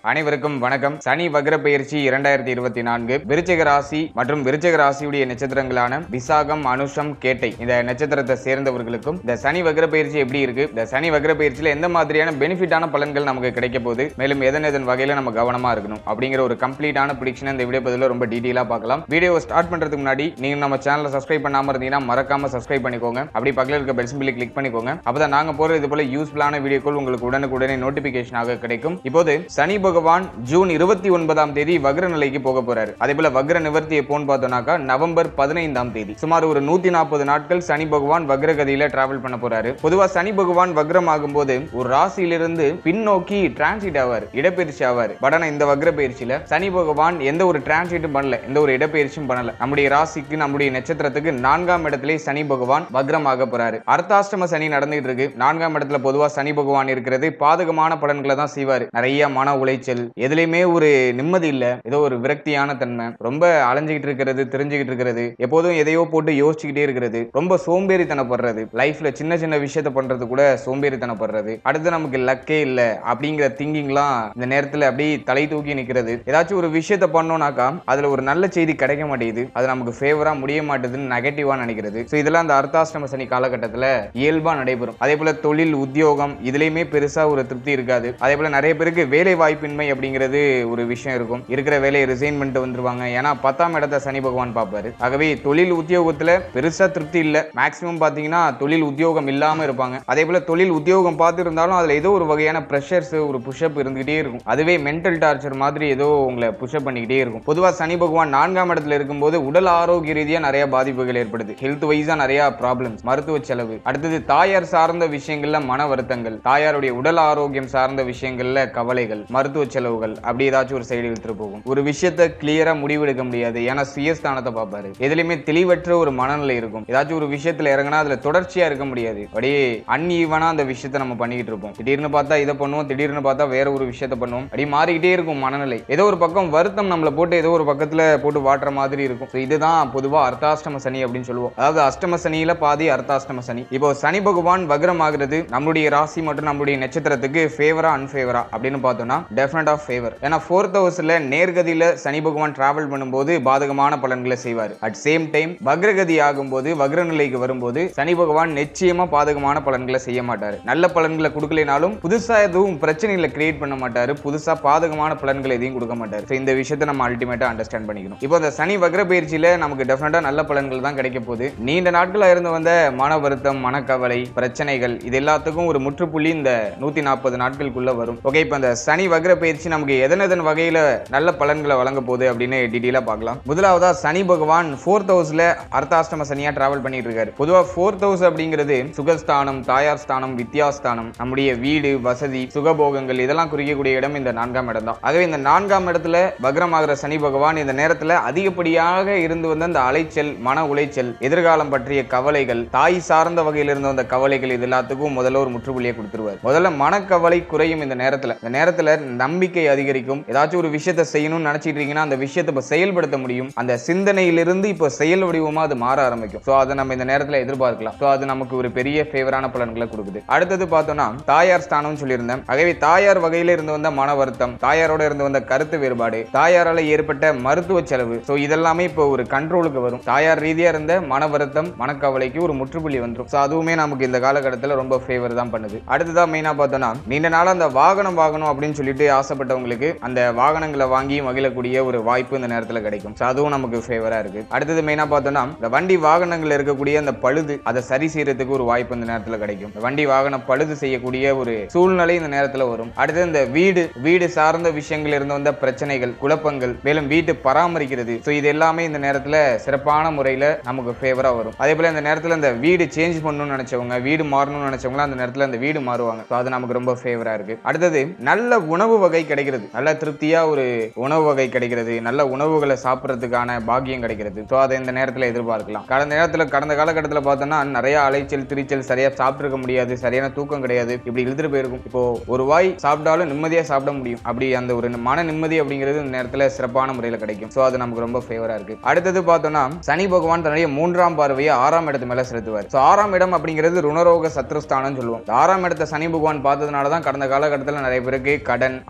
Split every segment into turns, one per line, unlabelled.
அனைவருக்கும் வணக்கம் சனி வக்ர பயிற்சி இரண்டாயிரத்தி இருபத்தி நான்கு விருச்சிக ராசி மற்றும் விருச்சிக ராசியுடைய நட்சத்திரங்களான விசாகம் அனுஷம் கேட்டை இந்த நட்சத்திரத்தை சேர்ந்தவர்களுக்கும் இந்த சனி வக்ர பயிற்சி எப்படி இருக்கு இந்த சனி வக்ர பயிற்சியில எந்த மாதிரியான பெனிஃபிட்டான பலன்கள் நமக்கு கிடைக்க போகுது மேலும் எதன் எதன் வகையில நம்ம கவனமா இருக்கணும் அப்படிங்கிற ஒரு கம்ப்ளீட்டான ப்ரிடிக்ஷன் இந்த வீடியோ பதில ரொம்ப டீட்டெயிலா பார்க்கலாம் வீடியோ ஸ்டார்ட் பண்றதுக்கு முன்னாடி நீங்க நம்ம சேனலை சப்ஸ்கிரைப் பண்ணாம இருந்தீங்கன்னா மறக்காம சப்ஸ்கிரைப் பண்ணிக்கோங்க அப்படி பக்கத்துல இருக்க பெல் சிம்பிளை கிளிக் பண்ணிக்கோங்க அப்பதான் நாங்க போற இது போல யூஸ்ஃபுல்லான வீடியோக்கள் உங்களுக்கு உடனுக்குடனே நோட்டிபிகேஷனாக கிடைக்கும் இப்போது சனி பகவான் ஜூன் இருபத்தி ஒன்பதாம் தேதி வக்ர நிலைக்கு போக போறாரு அதே போல வக்ர நிவர்த்தி எப்போன்னு பார்த்தோம்னாக்கா நவம்பர் பதினைந்தாம் தேதி சுமார் ஒரு நூத்தி நாற்பது நாட்கள் சனி பகவான் வக்ரகதியில டிராவல் பண்ண போறாரு பொதுவா சனி பகவான் வக்ரம் ஆகும்போது ஒரு ராசியிலிருந்து பின்னோக்கி டிரான்சிட் ஆவார் இடப்பெயர்ச்சி ஆவார் பட் ஆனா இந்த வக்ர பயிற்சியில சனி பகவான் எந்த ஒரு டிரான்சிட்டும் பண்ணல எந்த ஒரு இடப்பெயர்ச்சியும் பண்ணல நம்முடைய ராசிக்கு நம்முடைய நட்சத்திரத்துக்கு நான்காம் இடத்திலே சனி பகவான் வக்ரம் ஆக போறாரு அர்த்தாஷ்டம சனி நடந்துகிட்டு இருக்கு நான்காம் இடத்துல பொதுவா சனி பகவான் இருக்கிறது பாதகமான பலன்களை தான் செய்வாரு நிறைய மன உளைச்சல் எதுலையுமே ஒரு நிம்மதி இல்ல ஏதோ ஒரு விரக்தியான தன்மை ரொம்ப அலைஞ்சுக்கிட்டு இருக்கிறது தெரிஞ்சுக்கிட்டு இருக்கிறது எப்போதும் எதையோ போட்டு யோசிச்சுக்கிட்டே இருக்கிறது ரொம்ப சோம்பேறித்தனப்படுறது லைஃப்ல சின்ன சின்ன விஷயத்த பண்றது கூட சோம்பேறித்தனப்படுறது அடுத்து நமக்கு லக்கே இல்ல அப்படிங்கிற திங்கிங்லாம் இந்த நேரத்துல அப்படியே தலை தூக்கி நிக்கிறது ஏதாச்சும் ஒரு விஷயத்த பண்ணோம்னாக்கா அதுல ஒரு நல்ல செய்தி கிடைக்க மாட்டேங்குது அது நமக்கு ஃபேவரா முடிய மாட்டேதுன்னு நெகட்டிவா நினைக்கிறது ஸோ இதெல்லாம் அந்த அர்த்தாஷ்டம சனி காலகட்டத்துல இயல்பா நடைபெறும் அதே போல தொழில் உத்தியோகம் இதுலயுமே பெருசா ஒரு திருப்தி இருக்காது அதே போல நிறைய பேருக்கு வேலை வாய்ப்பின்மை அப்படிங்கிறது ஒரு விஷயம் இருக்கும் இருக்கிற வேலையை ரிசைன் பண்ணிட்டு வந்துருவாங்க ஏன்னா பத்தாம் இடத்த சனி பகவான் பார்ப்பாரு ஆகவே தொழில் உத்தியோகத்துல பெருசா திருப்தி இல்ல மேக்சிமம் பாத்தீங்கன்னா தொழில் உத்தியோகம் இல்லாம இருப்பாங்க அதே போல தொழில் உத்தியோகம் பார்த்து இருந்தாலும் அதுல ஏதோ ஒரு வகையான ப்ரெஷர்ஸ் ஒரு புஷ்அப் இருந்துகிட்டே இருக்கும் அதுவே மென்டல் டார்ச்சர் மாதிரி ஏதோ உங்களை புஷ்அப் பண்ணிக்கிட்டே இருக்கும் பொதுவா சனி பகவான் நான்காம் இடத்துல இருக்கும்போது உடல் ஆரோக்கிய ரீதியா நிறைய பாதிப்புகள் ஏற்படுது ஹெல்த் வைஸா நிறைய ப்ராப்ளம்ஸ் மருத்துவ செலவு அடுத்தது தாயார் சார்ந்த விஷயங்கள்ல மன வருத்தங்கள் தாயாருடைய உடல் ஆரோக்கியம் சார்ந்த விஷயங்கள்ல கவலைகள் மருத்துவ செலவுகள் அப்படி ஏதாச்சும் ஒரு சைடு இழுத்துட்டு போகும் ஒரு விஷயத்த கிளியரா முடிவெடுக்க முடியாது ஏன்னா சுயஸ்தானத்தை பார்ப்பாரு எதுலையுமே தெளிவற்ற ஒரு மனநிலை இருக்கும் ஏதாச்சும் ஒரு விஷயத்துல இறங்கினா அதுல தொடர்ச்சியா இருக்க முடியாது அப்படியே அன்ஈவனா அந்த விஷயத்த நம்ம பண்ணிக்கிட்டு இருப்போம் திடீர்னு பார்த்தா இதை பண்ணுவோம் திடீர்னு பார்த்தா வேற ஒரு விஷயத்த பண்ணுவோம் அப்படியே மாறிக்கிட்டே இருக்கும் மனநிலை ஏதோ ஒரு பக்கம் வருத்தம் நம்மள போட்டு ஏதோ ஒரு பக்கத்துல போட்டு வாட்டுற மாதிரி இருக்கும் So இதுதான் பொதுவா அர்த்தாஷ்டம சனி அப்படின்னு சொல்லுவோம் அதாவது அஷ்டம சனியில பாதி அர்த்தாஷ்டம சனி இப்போ சனி பகவான் வக்ரம் ஆகுறது நம்மளுடைய ராசி மற்றும் நம்மளுடைய நட்சத்திரத்துக்கு ஃபேவரா அன்ஃபேவரா அப்படின்னு பார்த்தோம்னா டெஃபினட் ஆஃப் ஃபேவர் ஏன்னா ஃபோர்த் ஹவுஸ்ல நேர்கதியில சனி பகவான் டிராவல் பண்ணும்போது பாதகமான பலன்களை செய்வார் அட் சேம் டைம் வக்ரகதி ஆகும்போது வக்ர நிலைக்கு வரும்போது சனி பகவான் நிச்சயமா பாதகமான பலன்களை செய்ய மாட்டாரு நல்ல பலன்களை கொடுக்கலைனாலும் புதுசா எதுவும் பிரச்சனைகளை கிரியேட் பண்ண மாட்டாரு புதுசா பாதகமான பலன்களை எதையும் கொடுக்க மாட்டாரு So இந்த விஷயத்தை நம்ம அல்டிமேட்டா அண்டர்ஸ்டாண்ட் பண்ணிக்கணும் இப்போ இந்த சனி வக்ர பயிற்சியில நமக்கு டெஃபினட்டா நல்ல பலன்கள் தான் கிடைக்க போகுது நீண்ட நாட்களா இருந்து வந்த மன வருத்தம் மனக்கவலை பிரச்சனைகள் இது எல்லாத்துக்கும் ஒரு முற்றுப்புள்ளி இந்த நூத்தி நாற்பது நாட்களுக்குள்ள வரும் ஓகே இப்போ இந்த சனி வக்ர பயிற்சி நமக்கு எதன் எதன் வகையில நல்ல பலன்களை வழங்க போகுது அப்படின்னு டீட்டெயிலா பார்க்கலாம் முதலாவதா சனி பகவான் ஃபோர்த் ஹவுஸ்ல அர்த்தாஷ்டம சனியா டிராவல் பண்ணிட்டு இருக்காரு பொதுவா ஃபோர்த் ஹவுஸ் அப்படிங்கிறது சுகஸ்தானம் தாயார் ஸ்தானம் வித்யாஸ்தானம் நம்முடைய வீடு வசதி சுகபோகங்கள் இதெல்லாம் குறிக்கக்கூடிய இடம் இந்த நான்காம் இடம் தான் ஆகவே இந்த நான்காம் இடத்துல வக்ரமாகிற சனி பகவான் இந்த நேரத்துல அதிகப்படியாக இருந்து வந்த அந்த அலைச்சல் மன உளைச்சல் எதிர்காலம் பற்றிய கவலைகள் தாய் சார்ந்த வகையில் இருந்து வந்த கவலைகள் இது எல்லாத்துக்கும் முதல்ல ஒரு முற்றுப்புள்ளியை கொடுத்துருவார் முதல்ல மனக்கவலை குறையும் இந்த நேரத்துல இந்த நேரத்துல நம்பிக்கை அதிகரிக்கும் ஏதாச்சும் ஒரு விஷயத்தை செய்யணும்னு நினைச்சிட்டு இருக்கீங்கன்னா அந்த விஷயத்தை இப்ப செயல்படுத்த முடியும் அந்த சிந்தனையிலிருந்து இப்போ செயல் வடிவமா அது மாற ஆரம்பிக்கும் ஸோ அதை நம்ம இந்த நேரத்துல எதிர்பார்க்கலாம் ஸோ அது நமக்கு ஒரு பெரிய ஃபேவரான பலன்களை கொடுக்குது அடுத்தது பார்த்தோம்னா தாயார் ஸ்தானம்னு சொல்லியிருந்தேன் ஆகவே தாயார் வகையில இருந்து வந்த மன வருத்தம் தாயாரோட இருந்து வந்த கருத்து வேறுபாடு தாயாரால ஏற்பட்ட மருத்துவ செலவு ஸோ இதெல்லாமே இப்போ ஒரு கண்ட்ரோலுக்கு வரும் தாயார் ரீதியா இருந்த மன வருத்தம் மனக்கவலைக்கு ஒரு முற்றுப்புள்ளி வந்துடும் ஸோ அதுவுமே நமக்கு இந்த காலகட்டத்தில் ரொம்ப ஃபேவர் தான் பண்ணுது அடுத்ததான் மெயினாக பார்த்தோம்னா நீண்ட நாள் அந்த வாகனம் வாங்கணும் அப்படின்னு சொல்லிட்டு ஆசைப்பட்டவங்களுக்கு அந்த வாகனங்களை வாங்கி மகிழக்கூடிய ஒரு வாய்ப்பு இந்த நேரத்தில் கிடைக்கும் ஸோ அதுவும் நமக்கு ஃபேவரா இருக்கு அடுத்தது மெயினாக பார்த்தோம்னா இந்த வண்டி வாகனங்கள் இருக்கக்கூடிய அந்த பழுது அதை சரி செய்யறதுக்கு ஒரு வாய்ப்பு இந்த நேரத்தில் கிடைக்கும் இந்த வண்டி வாகனம் பழுது செய்யக்கூடிய ஒரு சூழ்நிலை இந்த நேரத்தில் வரும் அடுத்து இந்த வீடு வீடு சார்ந்த விஷயங்கள் இருந்து வந்த பிரச்சனைகள் குழப்பங்கள் மேலும் வீட்டு பராமரிக்கிறது ஸோ இது எல்லாமே இந்த நேரத்தில் சிறப்பான முறையில் நமக்கு ஃபேவரா வரும் அதே போல இந்த நேரத்தில் இந்த வீடு சேஞ்ச் பண்ணணும்னு நினைச்சவங்க வீடு மாறணும்னு நினைச்சவங்க அந்த நேரத்தில் அந்த வீடு மாறுவாங்க ஸோ அது நமக்கு ரொம்ப ஃபேவரா இருக்கு அடுத்தது நல்ல உணவு வகை கிடைக்கிறது நல்ல திருப்தியா ஒரு உணவு வகை கிடைக்கிறது நல்ல உணவுகளை சாப்பிட்றதுக்கான பாக்கியம் கிடைக்கிறது ஸோ அதை இந்த நேரத்தில் எதிர்பார்க்கலாம் கடந்த நேரத்தில் கடந்த காலகட்டத்தில் பார்த்தோம்னா நிறைய அலைச்சல் திரிச்சல் சரியா சாப்பிட்டுருக்க முடியாது சரியான தூக்கம் கிடையாது இப்படி இழுத்துட்டு போயிருக்கும் இப்போ ஒரு வாய் சாப்பிட்டாலும் நிம்மதியாக சாப்பிட முடியும் அப்படி அந்த ஒரு மன நிம்மதி அப்படிங்கிறது இந்த நேரத்தில் சிறப்பான முறையில் கிடைக்கும் ஸோ அது நமக்கு ரொம்ப ஃபேவரா இருக்கு அடுத்தது பார்த்தோம்னா சனி பகவான் தன்னுடைய மூன்றாம் பார்வையை ஆறாம் இடத்து மேல செலுத்துவார் ஸோ ஆறாம் இடம் அப்படிங்கிறது ருணரோக சத்ருஸ்தானம் சொல்லுவோம் இந்த ஆறாம் இடத்தை சனி பகவான் பார்த்ததுனால தான் கடந்த காலகட்டத்தில் நிறைய பேருக்கு கடன்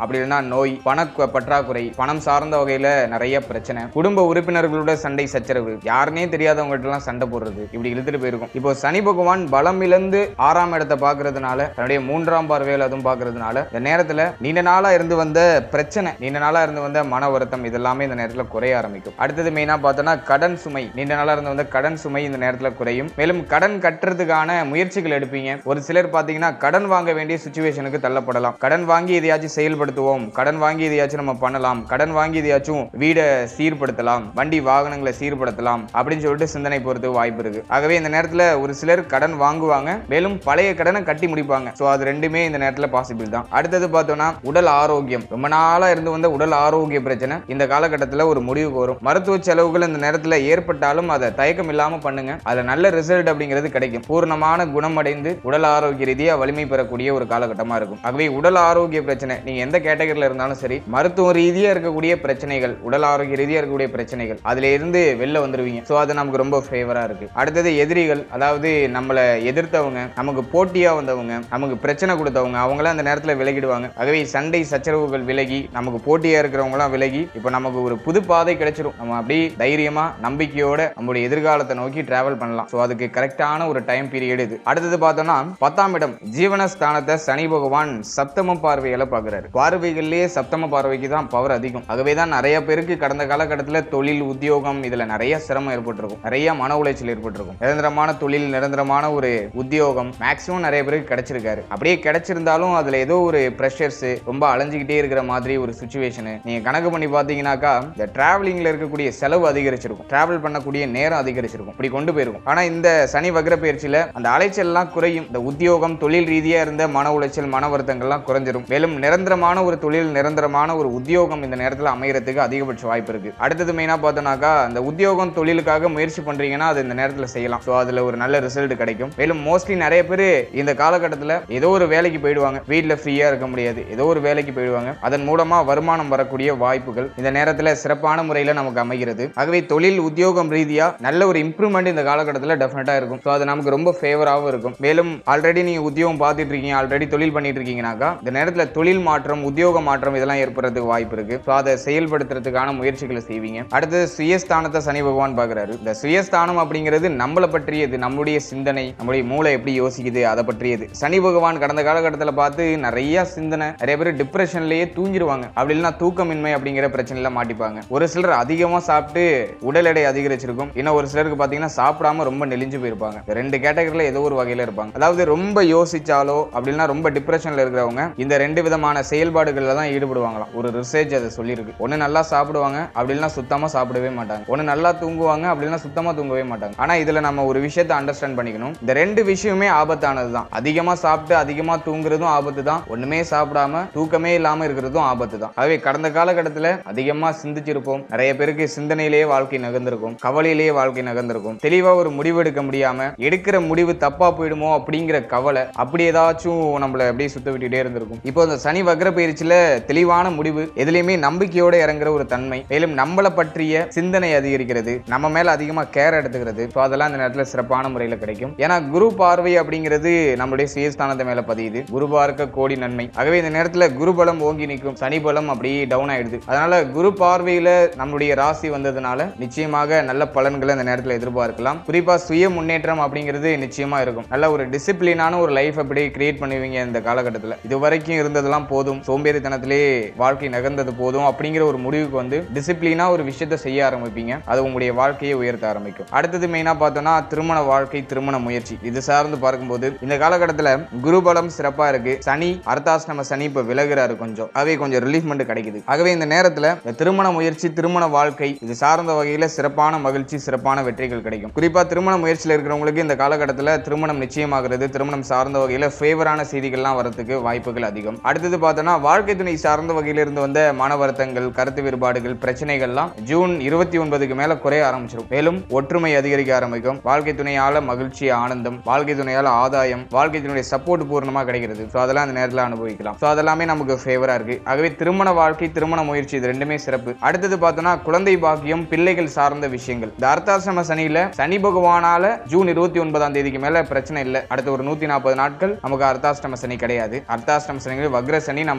அப்படி இல்லைன்னா நோய் பண கு- பற்றாக்குறை பணம் சார்ந்த வகையில நிறைய பிரச்சனை குடும்ப உறுப்பினர்களோட சண்டை சச்சரவு யாருனே தெரியாதவங்ககிட்ட எல்லாம் சண்டை போடுறது இப்படி இழுத்துட்டு போயிருக்கும் இப்போ சனி பகவான் பலம் இழந்து ஆறாம் இடத்தை பாக்குறதுனால தன்னுடைய மூன்றாம் பார்வையில் அதுவும் பாக்குறதுனால இந்த நேரத்துல நீண்ட நாளா இருந்து வந்த பிரச்சனை நீண்ட நாளா இருந்து வந்த மன வருத்தம் இதெல்லாமே இந்த நேரத்துல குறைய ஆரம்பிக்கும் அடுத்தது மெயினா பார்த்தோம்னா கடன் சுமை நீண்ட நாளா இருந்து வந்த கடன் சுமை இந்த நேரத்துல குறையும் மேலும் கடன் கட்டுறதுக்கான முயற்சிகள் எடுப்பீங்க ஒரு சிலர் பாத்தீங்கன்னா கடன் வாங்க வேண்டிய சுச்சுவேஷனுக்கு தள்ளப்படலாம் கடன் வாங்கி எதையாச்சும் செயல்படுத்துவோம் கடன் வாங்கி எதையாச்சும் நம்ம பண்ணலாம் கடன் வாங்கி எதையாச்சும் வீடை சீர்படுத்தலாம் வண்டி வாகனங்களை சீர்படுத்தலாம் அப்படின்னு சொல்லிட்டு சிந்தனை பொறுத்து வாய்ப்பு இருக்கு ஆகவே இந்த நேரத்துல ஒரு சிலர் கடன் வாங்குவாங்க மேலும் பழைய கடனை கட்டி முடிப்பாங்க சோ அது ரெண்டுமே இந்த நேரத்துல பாசிபிள் தான் அடுத்தது பார்த்தோம்னா உடல் ஆரோக்கியம் ரொம்ப நாளா இருந்து வந்த உடல் ஆரோக்கிய பிரச்சனை இந்த காலகட்டத்துல ஒரு முடிவுக்கு வரும் மருத்துவ செலவுகள் இந்த நேரத்துல ஏற்பட்டாலும் அதை தயக்கம் இல்லாம பண்ணுங்க அதுல நல்ல ரிசல்ட் அப்படிங்கிறது கிடைக்கும் பூர்ணமான குணமடைந்து உடல் ஆரோக்கிய ரீதியா வலிமை பெறக்கூடிய ஒரு காலகட்டமா இருக்கும் ஆகவே உடல் ஆரோக்கிய பிரச்சனை நீங்க எந்த கேட்டகரியில இருந்தாலும் சரி மருத்துவ ரீதியா இருக்கக்கூடிய பிரச்சனைகள் உடல் ஆரோக்கிய ரீதியா இருக்கக்கூடிய பிரச்சனைகள் அதுல இருந்து வெளில வந்துருவீங்க சோ அது நமக்கு ரொம்ப ஃபேவரா இருக்கு அடுத்தது எதிரிகள் அதாவது நம்மளை எதிர்த்தவங்க நமக்கு போட்டியா வந்தவங்க நமக்கு பிரச்சனை கொடுத்தவங்க அவங்களாம் அந்த நேரத்துல விலகிடுவாங்க ஆகவே சண்டை சச்சரவுகள் விலகி நமக்கு போட்டியா இருக்கிறவங்க எல்லாம் விலகி இப்போ நமக்கு ஒரு புது பாதை கிடைச்சிரும் நம்ம அப்படியே தைரியமா நம்பிக்கையோட நம்மளுடைய எதிர்காலத்தை நோக்கி டிராவல் பண்ணலாம் சோ அதுக்கு கரெக்டான ஒரு டைம் பீரியட் இது அடுத்தது பார்த்தோம்னா பத்தாம் இடம் ஜீவனஸ்தானத்தை சனி பகவான் சப்தம பார்வையில பாக்குறாரு பார்வைகள்லயே சப்தம பார்வைக்கு தான் பவர் அதிகம் ஆகவே தான் நிறைய பேருக்கு கடந்த காலகட்டத்துல தொழில் உத்தியோகம் இதுல நிறைய சிரமம் ஏற்பட்டிருக்கும் நிறைய மன உளைச்சல் ஏற்பட்டிருக்கும் நிரந்தரமான தொழில் நிரந்தரமான ஒரு உத்தியோகம் மேக்சிமம் நிறைய பேருக்கு கிடைச்சிருக்காரு அப்படியே கிடைச்சிருந்தாலும் அதுல ஏதோ ஒரு ப்ரெஷர்ஸ் ரொம்ப அலைஞ்சுக்கிட்டே இருக்கிற மாதிரி ஒரு சுச்சுவேஷன் நீங்க கணக்கு பண்ணி பாத்தீங்கன்னாக்கா இந்த டிராவலிங்ல இருக்கக்கூடிய செலவு அதிகரிச்சிருக்கும் டிராவல் பண்ணக்கூடிய நேரம் அதிகரிச்சிருக்கும் இப்படி கொண்டு போயிருக்கும் ஆனா இந்த சனி வக்ர பயிற்சியில அந்த அலைச்சல் எல்லாம் குறையும் இந்த உத்தியோகம் தொழில் ரீதியா இருந்த மன உளைச்சல் மன வருத்தங்கள்லாம் குறைஞ்சிரும் மேலும் நிரந்தரமான ஒரு தொழில் நிரந்தரமான ஒரு உத்தியோகம் இந்த நேரத்துல அமையறதுக்கு அதிகபட்ச வாய்ப்பு இருக்கு அடுத்தது மெயினா பார்த்தோம்னாக்கா இந்த உத்தியோகம் தொழிலுக்காக முயற்சி பண்றீங்கன்னா அது இந்த நேரத்துல செய்யலாம் ஸோ அதுல ஒரு நல்ல ரிசல்ட் கிடைக்கும் மேலும் மோஸ்ட்லி நிறைய பேர் இந்த காலகட்டத்துல ஏதோ ஒரு வேலைக்கு போயிடுவாங்க வீட்ல ஃப்ரீயா இருக்க முடியாது ஏதோ ஒரு வேலைக்கு போயிடுவாங்க அதன் மூலமா வருமானம் வரக்கூடிய வாய்ப்புகள் இந்த நேரத்துல சிறப்பான முறையில நமக்கு அமைகிறது ஆகவே தொழில் உத்தியோகம் ரீதியா நல்ல ஒரு இம்ப்ரூவ்மெண்ட் இந்த காலகட்டத்தில் டெஃபினட்டா இருக்கும் ஸோ அது நமக்கு ரொம்ப ஃபேவராகவும் இருக்கும் மேலும் ஆல்ரெடி நீங்க உத்தியோகம் பார்த்துட்டு இருக்கீங்க ஆல்ரெடி தொழில் பண்ணிட்டு இருக்கீங்கனாக்கா இந்த நேரத்தில் தொழில் மாற்றம் உத்தியோக மாற்றம் இதெல்லாம் ஏற்படுறதுக்கு வாய்ப்பு இருக்கு ஸோ அதை செயல்படுத்துறதுக்கான முயற்சிகளை செய்வீங்க அடுத்தது சுயஸ்தானத்தை சனி பகவான் பார்க்குறாரு இந்த சுயஸ்தானம் அப்படிங்கிறது நம்மளை பற்றியது நம்மளுடைய சிந்தனை நம்மளுடைய மூளை எப்படி யோசிக்குது அதை பற்றியது சனி பகவான் கடந்த காலகட்டத்தில் பார்த்து நிறைய சிந்தனை நிறைய பேர் டிப்ரெஷன்லயே தூங்கிடுவாங்க அப்படி இல்லைன்னா தூக்கமின்மை அப்படிங்கிற பிரச்சனையில மாட்டிப்பாங்க ஒரு சிலர் அதிகமா சாப்பிட்டு உடல் எடை அதிகரிச்சிருக்கும் இன்னும் ஒரு சிலருக்கு பார்த்தீங்கன்னா சாப்பிடாம ரொம்ப நெலிஞ்சு போயிருப்பாங்க இந்த ரெண்டு கேட்டகரியில் ஏதோ ஒரு வகையில இருப்பாங்க அதாவது ரொம்ப யோசிச்சாலோ அப்படின்னா ரொம்ப டிப்ரெஷன்ல இருக்கிறவங்க இந்த ரெண்டு விதமான செயல்பாடுகள்ல தான் ஈடுபடுவாங்களாம் ஒரு ரிசர்ச் அதை சொல்லியிருக்கு ஒன்று நல்லா சாப்பிடுவாங்க அப்படி இல்லைன்னா சுத்தமா சாப்பிடவே மாட்டாங்க ஒன்று நல்லா தூங்குவாங்க அப்படி இல்லைன்னா சுத்தமா தூங்கவே மாட்டாங்க ஆனா இதுல நம்ம ஒரு விஷயத்தை அண்டர்ஸ்டாண்ட் பண்ணிக்கணும் இந்த ரெண்டு விஷயமே ஆபத்தானது தான் அதிகமா சாப்பிட்டு அதிகமா தூங்குறதும் ஆபத்து தான் ஒண்ணுமே சாப்பிடாம தூக்கமே இல்லாம இருக்கிறதும் ஆபத்து தான் ஆகவே கடந்த காலகட்டத்தில் அதிகமா சிந்திச்சிருப்போம் நிறைய பேருக்கு சிந்தனையிலேயே வாழ்க்கை நகர்ந்திருக்கும் கவலையிலேயே வாழ்க்கை நகர்ந்திருக்கும் தெளிவா ஒரு முடிவு எடுக்க முடியாம எடுக்கிற முடிவு தப்பா போயிடுமோ அப்படிங்கிற கவலை அப்படி ஏதாச்சும் நம்மள அப்படியே சுத்த விட்டுட்டே இருந்திருக்கும் இப்போ இந்த சனி வக்ர பயிற்சியில தெளிவான முடிவு எதுலையுமே நம்பிக்கையோட இறங்குற ஒரு தன்மை மேலும் நம்மளை பற்றிய சிந்தனை அதிகரிக்கிறது நம்ம மேல அதிகமா கேர் எடுத்துக்கிறது ஸோ அதெல்லாம் இந்த நேரத்தில் சிறப்பான முறையில் கிடைக்கும் ஏன்னா குரு பார்வை அப்படிங்கிறது நம்மளுடைய சுயஸ்தானத்தை மேல பதியுது குரு பார்க்க கோடி நன்மை ஆகவே இந்த நேரத்தில் குரு பலம் ஓங்கி நிற்கும் சனி பலம் அப்படியே டவுன் ஆயிடுது அதனால குரு பார்வையில நம்மளுடைய ராசி வந்ததுனால நிச்சயமாக நல்ல பலன்களை இந்த நேரத்தில் எதிர்பார்க்கலாம் குறிப்பா சுய முன்னேற்றம் அப்படிங்கிறது நிச்சயமா இருக்கும் நல்ல ஒரு டிசிப்ளினான ஒரு லைஃப் அப்படியே கிரியேட் பண்ணுவீங்க இந்த காலகட்டத்தில் இது வரைக்கும் இருந்ததெல்லாம் போதும் சோம்பேறித்தனத்திலே வாழ்க்கை நகர்ந்தது போதும் அப்படிங்கிற ஒரு முடிவுக்கு வந்து டிசிப்ளினா ஒரு விஷயத்தை செய்ய ஆரம்பிப்பீங்க அது உங்களுடைய வாழ்க்கையை உயர்த்த ஆரம்பிக்கும் அடுத்தது மெயினா பார்த்தோம்னா திருமண வாழ்க்கை திருமண முயற்சி இது சார்ந்து பார்க்கும்போது இந்த காலகட்டத்தில் குருபலம் சிறப்பா இருக்கு சனி அர்த்தாஷ்டம சனி இப்ப விலகுறாரு கொஞ்சம் ஆகவே கொஞ்சம் ரிலீஃப்மெண்ட் கிடைக்குது ஆகவே இந்த நேரத்துல இந்த திருமண முயற்சி திருமண வாழ்க்கை இது சார்ந்த வகையில சிறப்பான மகிழ்ச்சி சிறப்பான வெற்றிகள் கிடைக்கும் குறிப்பா திருமண முயற்சியில் இருக்கிறவங்களுக்கு இந்த காலகட்டத்தில் திருமணம் நிச்சயமாகிறது திருமணம் சார்ந்த வகையில ஃபேவரான செய்திகள்லாம் வரதுக்கு வாய்ப்புகள் அதிகம் அடுத்தது பார்த்தோம்னா வாழ்க்கை துணை சார்ந்த வகையில இருந்து வந்த மன வருத்தங்கள் கருத்து வேறுபாடுகள் பிரச்சனைகள்லாம் ஜூன் இருபத்தி ஒன்பதுக்கு மேல குறைய ஆரம்பிச்சிடும் மேலும் ஒற்றுமை அதிகரிக்க ஆரம்பிக்கும் வாழ்க்கை துணையால மகிழ்ச்சி ஆனந்தம் வாழ்க்கை துணையால ஆதாயம் வாழ்க்கை துணையுடைய சப்போர்ட் பூர்ணமா கிடைக்கிறது ஸோ அதெல்லாம் அந்த நேரத்தில் அனுபவிக்கலாம் ஸோ அதெல்லாமே நமக்கு ஃபேவரா இருக்கு ஆகவே திருமண வாழ்க்கை திருமண முயற்சி இது ரெண்டுமே சிறப்பு அடுத்தது பார்த்தோம்னா குழந்தை பாக்கியம் பிள்ளைகள் சார்ந்த விஷயங்கள் இந்த அர்த்தாசிரம சனியில சனி பகவானால ஜூன் இருபத்தி ஒன்பதாம் தேதிக்கு மேல பிரச்சனை இல்லை அடுத்த ஒரு நூத்தி நாற்பது நாட்கள் நமக்கு அர்த்தாஷ்டம சனி கிடையாது அர்த்தாஷ்டம சனி வக்ர சனி நமக்கு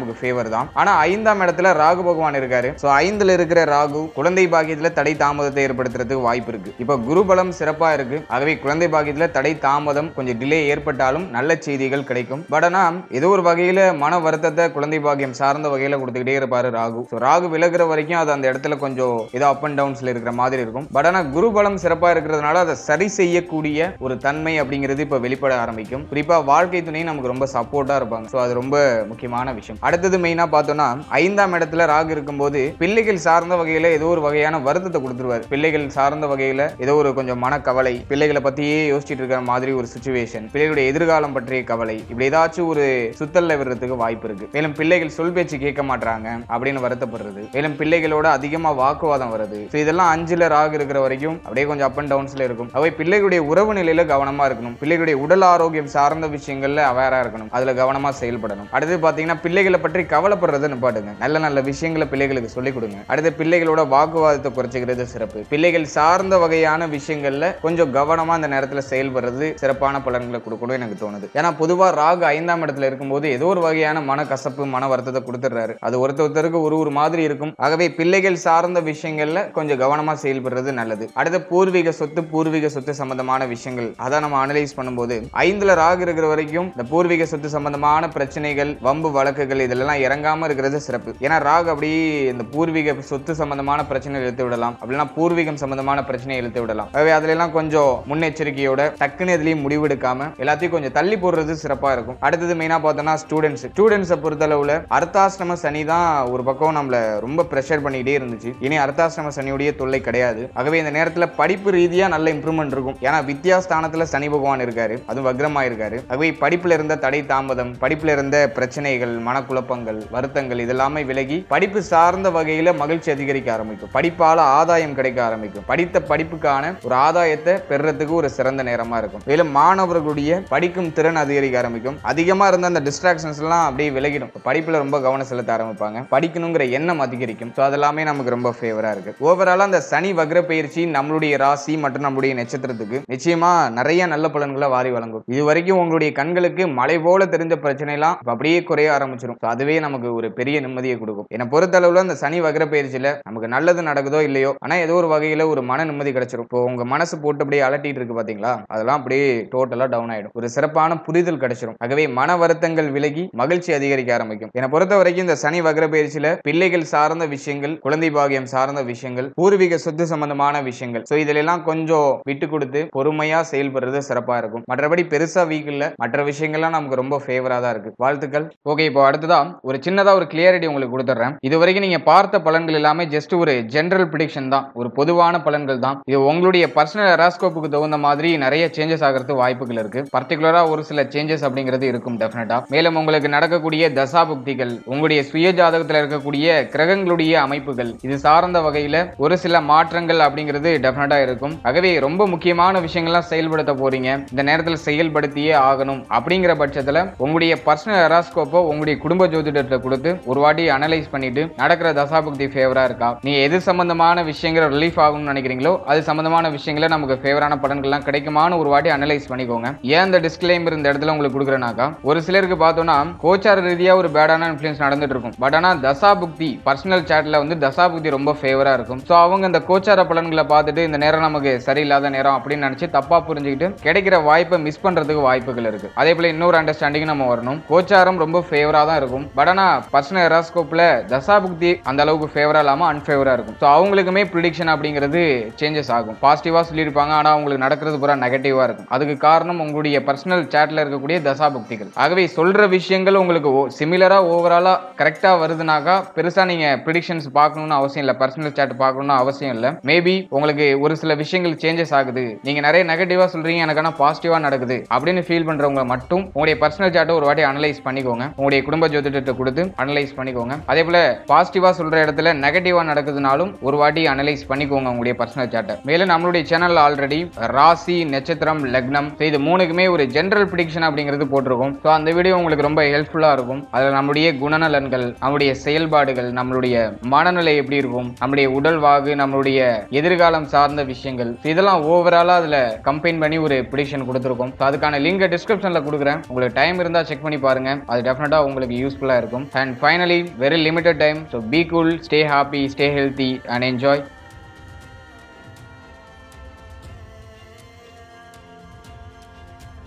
நமக்கு ஃபேவர் தான் ஆனா ஐந்தாம் இடத்துல ராகு பகவான் இருக்காரு சோ ஐந்துல இருக்கிற ராகு குழந்தை பாக்கியத்துல தடை தாமதத்தை ஏற்படுத்துறதுக்கு வாய்ப்பு இருக்கு இப்ப குரு பலம் சிறப்பா இருக்கு ஆகவே குழந்தை பாக்கியத்துல தடை தாமதம் கொஞ்சம் டிலே ஏற்பட்டாலும் நல்ல செய்திகள் கிடைக்கும் பட் ஆனா ஏதோ ஒரு வகையில மன வருத்தத்தை குழந்தை பாக்கியம் சார்ந்த வகையில கொடுத்துக்கிட்டே இருப்பாரு ராகு ஸோ ராகு விலகுற வரைக்கும் அது அந்த இடத்துல கொஞ்சம் ஏதோ அப் அண்ட் டவுன்ஸ்ல இருக்கிற மாதிரி இருக்கும் பட் ஆனா குரு பலம் சிறப்பா இருக்கிறதுனால அதை சரி செய்யக்கூடிய ஒரு தன்மை அப்படிங்கிறது இப்ப வெளிப்பட ஆரம்பிக்கும் குறிப்பா வாழ்க்கை துணை நமக்கு ரொம்ப சப்போர்ட்டா இருப்பாங்க ஸோ அது ரொம்ப முக்கியமான விஷயம் அடுத்தது மெயினா பார்த்தோம்னா ஐந்தாம் இடத்துல ராகு இருக்கும்போது பிள்ளைகள் சார்ந்த வகையில ஏதோ ஒரு வகையான வருத்தத்தை கொடுத்துருவாரு பிள்ளைகள் சார்ந்த வகையில ஏதோ ஒரு கொஞ்சம் மனக்கவலை பிள்ளைகளை பத்தியே யோசிச்சுட்டு இருக்கிற மாதிரி ஒரு சுச்சுவேஷன் பிள்ளைகளுடைய எதிர்காலம் பற்றிய கவலை இப்படி ஏதாச்சும் ஒரு சுத்தல்ல விடுறதுக்கு வாய்ப்பு இருக்கு மேலும் பிள்ளைகள் சொல் பேச்சு கேட்க மாட்டாங்க அப்படின்னு வருத்தப்படுறது மேலும் பிள்ளைகளோட அதிகமா வாக்குவாதம் வருது ஸோ இதெல்லாம் அஞ்சுல ராகு இருக்கிற வரைக்கும் அப்படியே கொஞ்சம் அப் அண்ட் டவுன்ஸ்ல இருக்கும் அவை பிள்ளைகளுடைய உறவு நிலையில கவனமா இருக்கணும் பிள்ளைகளுடைய உடல் ஆரோக்கியம் சார்ந்த விஷயங்கள்ல அவேரா இருக்கணும் அதுல கவனமா செயல்படணும் அடுத்து பாத்தீங்கன்னா பிள்ளைகளை பற்றி கவலைப்படுறதை நிப்பாட்டுங்க நல்ல நல்ல விஷயங்களை பிள்ளைகளுக்கு சொல்லிக் கொடுங்க அடுத்து பிள்ளைகளோட வாக்குவாதத்தை குறைச்சிக்கிறது சிறப்பு பிள்ளைகள் சார்ந்த வகையான விஷயங்கள்ல கொஞ்சம் கவனமா அந்த நேரத்துல செயல்படுறது சிறப்பான பலன்களை கொடுக்கணும் எனக்கு தோணுது ஏன்னா பொதுவா ராகு ஐந்தாம் இடத்துல இருக்கும்போது ஏதோ ஒரு வகையான மன கசப்பு மன வருத்தத்தை கொடுத்துடுறாரு அது ஒருத்தர் ஒருத்தருக்கு ஒரு ஒரு மாதிரி இருக்கும் ஆகவே பிள்ளைகள் சார்ந்த விஷயங்கள்ல கொஞ்சம் கவனமா செயல்படுறது நல்லது அடுத்து பூர்வீக சொத்து பூர்வீக சொத்து சம்பந்தமான விஷயங்கள் அதை நம்ம அனலைஸ் பண்ணும்போது ஐந்துல ராகு இருக்கிற வரைக்கும் இந்த பூர்வீக சொத்து சம்பந்தமான பிரச்சனைகள் வம்பு வழக்குகள் இதெல்லாம் இறங்காம இருக்கிறது சிறப்பு ஏன்னா ராகு அப்படி இந்த பூர்வீக சொத்து சம்பந்தமான பிரச்சனை இழுத்து விடலாம் அப்படின்னா பூர்வீகம் சம்பந்தமான பிரச்சனையை இழுத்து விடலாம் ஆகவே அதுல எல்லாம் கொஞ்சம் முன்னெச்சரிக்கையோட டக்குன்னு எதுலயும் முடிவெடுக்காம எல்லாத்தையும் கொஞ்சம் தள்ளி போடுறது சிறப்பா இருக்கும் அடுத்தது மெயினா பார்த்தோம்னா ஸ்டூடெண்ட்ஸ் ஸ்டூடெண்ட்ஸை பொறுத்தளவுல அர்த்தாசிரம சனி தான் ஒரு பக்கம் நம்மள ரொம்ப ப்ரெஷர் பண்ணிக்கிட்டே இருந்துச்சு இனி அர்த்தாசிரம சனியுடைய தொல்லை கிடையாது ஆகவே இந்த நேரத்துல படிப்பு ரீதியா நல்ல இம்ப்ரூவ்மெண்ட் இருக்கும் ஏன்னா வித்யாஸ்தானத்துல சனி பகவான் இருக்காரு அதுவும் வக்ரமா இருக்காரு ஆகவே படிப்புல இருந்த தடை தாமதம் படிப்புல இருந்த பிரச்சனைகள் மனக்குழப்பங்கள் வருத்தங்கள் இதெல்லாமே விலகி படிப்பு சார்ந்த வகையில மகிழ்ச்சி அதிகரிக்க ஆரம்பிக்கும் படிப்பால ஆதாயம் கிடைக்க ஆரம்பிக்கும் படித்த படிப்புக்கான ஒரு ஆதாயத்தை பெறுறதுக்கு ஒரு சிறந்த நேரமா இருக்கும் மேலும் மாணவர்களுடைய படிக்கும் திறன் அதிகரிக்க ஆரம்பிக்கும் அதிகமா இருந்த அந்த டிஸ்ட்ராக்ஷன்ஸ் எல்லாம் அப்படியே விலகிடும் படிப்புல ரொம்ப கவனம் செலுத்த ஆரம்பிப்பாங்க படிக்கணுங்கிற எண்ணம் அதிகரிக்கும் ஸோ அதெல்லாமே நமக்கு ரொம்ப ஃபேவரா இருக்கு ஓவராலா அந்த சனி வக்ர பயிற்சி நம்மளுடைய ராசி மற்றும் நம்மளுடைய நட்சத்திரத்துக்கு நிச்சயமா நிறைய நல்ல பலன்களை வாரி வழங்கும் இது வரைக்கும் உங்களுடைய கண்களுக்கு மலை போல தெரிஞ்ச பிரச்சனை எல்லாம் இப்ப அப்படியே குறைய ஆரம்பிச்சிடும் So அதுவே நமக்கு ஒரு பெரிய நிம்மதியை கொடுக்கும் என்னை பொறுத்தளவுல அந்த சனி வக்ர பயிற்சியில நமக்கு நல்லது நடக்குதோ இல்லையோ ஆனா ஏதோ ஒரு வகையில ஒரு மன நிம்மதி கிடைச்சிரும் இப்போ உங்க மனசு போட்டு அப்படியே அலட்டிட்டு இருக்கு பாத்தீங்களா அதெல்லாம் அப்படியே டோட்டலா டவுன் ஆயிடும் ஒரு சிறப்பான புரிதல் கிடைச்சிரும் ஆகவே மன வருத்தங்கள் விலகி மகிழ்ச்சி அதிகரிக்க ஆரம்பிக்கும் என்னை பொறுத்த வரைக்கும் இந்த சனி வக்ர பயிற்சியில பிள்ளைகள் சார்ந்த விஷயங்கள் குழந்தை பாகியம் சார்ந்த விஷயங்கள் பூர்வீக சொத்து சம்பந்தமான விஷயங்கள் ஸோ இதுல எல்லாம் கொஞ்சம் விட்டு கொடுத்து பொறுமையா செயல்படுறது சிறப்பா இருக்கும் மற்றபடி பெருசா வீக் இல்ல மற்ற விஷயங்கள்லாம் நமக்கு ரொம்ப ஃபேவரா தான் இருக்கு வாழ்த்துக்கள் ஓகே இப்போ அடுத்ததா ஒரு சின்னதா ஒரு கிளியாரிட்டி உங்களுக்கு கொடுத்துட்றேன் இது வரைக்கும் நீங்க பார்த்த பலன்கள் எல்லாமே ஜஸ்ட் ஒரு ஜெனரல் ப்ரிடிக்ஷன் தான் ஒரு பொதுவான பலன்கள் தான் இது உங்களுடைய பர்சனல் எராஸ்கோப்புக்கு தகுந்த மாதிரி நிறைய சேஞ்சஸ் ஆகிறது வாய்ப்புகள் இருக்கு பர்டிகுலரா ஒரு சில சேஞ்சஸ் அப்படிங்கிறது இருக்கும் டெஃபினட்டா மேலும் உங்களுக்கு நடக்கக்கூடிய தசாபுக்திகள் உங்களுடைய சுய ஜாதகத்துல இருக்கக்கூடிய கிரகங்களுடைய அமைப்புகள் இது சார்ந்த வகையில ஒரு சில மாற்றங்கள் அப்படிங்கிறது டெஃபினட்டா இருக்கும் ஆகவே ரொம்ப முக்கியமான விஷயங்கள்லாம் செயல்படுத்த போறீங்க இந்த நேரத்தில் செயல்படுத்தியே ஆகணும் அப்படிங்கிற பட்சத்துல உங்களுடைய பர்சனல் எராஸ்கோப்போ உங்களுடைய குடும்ப ஜோதிடத்தை கொடுத்து ஒரு வாட்டி அனலைஸ் பண்ணிட்டு நடக்கிற தசாபுக்தி ஃபேவரா இருக்கா நீ எது சம்பந்தமான விஷயங்கள் ரிலீஃப் ஆகும்னு நினைக்கிறீங்களோ அது சம்பந்தமான விஷயங்களை நமக்கு ஃபேவரான பலன்கள்லாம் கிடைக்குமான்னு ஒரு வாட்டி அனலைஸ் பண்ணிக்கோங்க ஏன் இந்த டிஸ்கிளைமர் இந்த இடத்துல உங்களுக்கு கொடுக்குறேனாக்கா ஒரு சிலருக்கு பார்த்தோம்னா கோச்சார ரீதியா ஒரு பேடான இன்ஃப்ளூயன்ஸ் நடந்துட்டு இருக்கும் பட் ஆனா தசாபுக்தி பர்சனல் சாட்ல வந்து தசாபுக்தி ரொம்ப ஃபேவரா இருக்கும் ஸோ அவங்க இந்த கோச்சார பலன்களை பார்த்துட்டு இந்த நேரம் நமக்கு சரியில்லாத நேரம் அப்படின்னு நினைச்சு தப்பா புரிஞ்சுக்கிட்டு கிடைக்கிற வாய்ப்பை மிஸ் பண்றதுக்கு வாய்ப்புகள் இருக்கு அதே போல இன்னொரு அண்டர்ஸ்டாண்டிங் நம்ம வரணும் கோச்சாரம் ரொம்ப ஃபேவரா தான் இருக்கும் பட் ஆனா பர்சனல் எராஸ்கோப்ல தசாபுக்தி அந்த அளவுக்கு ஃபேவரா இல்லாம அன்ஃபேவரா இருக்கும் ஸோ அவங்களுக்குமே ப்ரிடிக்ஷன் அப்படிங்கிறது சேஞ்சஸ் ஆகும் பாசிட்டிவா சொல்லியிருப்பாங்க ஆனா அவங்களுக்கு நடக்கிறது பூரா நெகட்டிவா இருக்கும் அதுக்கு காரணம் உங்களுடைய பர்சனல் சாட்ல இருக்கக்கூடிய தசாபுக்திகள் ஆகவே சொல்ற விஷயங்கள் உங்களுக்கு சிமிலரா ஓவராலா கரெக்டா வருதுனாக்கா பெருசா நீங்க ப்ரிடிக்ஷன்ஸ் பார்க்கணும்னு அவசியம் இல்லை பர்சனல் சாட் பார்க்கணும்னு அவசியம் இல்லை மேபி உங்களுக்கு ஒரு சில விஷயங்கள் சேஞ்சஸ் ஆகுது நீங்க நிறைய நெகட்டிவா சொல்றீங்க எனக்கு ஆனா பாசிட்டிவா நடக்குது அப்படின்னு ஃபீல் பண்றவங்க மட்டும் உங்களுடைய பர்சனல் சார்ட்டை ஒரு வாட்டி அனலைஸ் பண்ணிக்கோங்க உங்களுடைய குடும்ப ஜோதிடத்தை கொடுத்து அனலைஸ் பண்ணிக்கோங்க அதே போல பாசிட்டிவா சொல்ற இடத்துல நெகட்டிவா நடக்குதுனாலும் ஒரு வாட்டி அனலைஸ் பண்ணிக்கோங்க உங்களுடைய பர்சனல் சார்ட்டை மேலும் நம்மளுடைய சேனல் ஆல்ரெடி ராசி நட்சத்திரம் லக்னம் so இது மூணுக்குமே ஒரு ஜெனரல் ப்ரிடிக்ஷன் அப்படிங்கிறது போட்டிருக்கும் ஸோ அந்த வீடியோ உங்களுக்கு ரொம்ப ஹெல்ப்ஃபுல்லா இருக்கும் அதுல நம்மளுடைய குணநலன்கள் நம்முடைய செயல்பாடுகள் நம்மளுடைய மனநிலை எப்படி இருக்கும் நம்முடைய உடல் வாகு நம்மளுடைய எதிர்காலம் சார்ந்த விஷயங்கள் So இதெல்லாம் ஓவராலா அதுல கம்பைன் பண்ணி ஒரு ப்ரிடிக்ஷன் கொடுத்துருக்கோம் So அதுக்கான லிங்கை டிஸ்கிரிப்ஷன்ல கொடுக்குறேன் உங்களுக்கு டைம் இருந்தா செக் பண்ணி பாருங்க அது டெஃபினட்டா உங்களுக்கு யூஸ் யூஸ்ஃபுல்லாக இருக்கும் and finally very limited time so be cool stay happy stay healthy and enjoy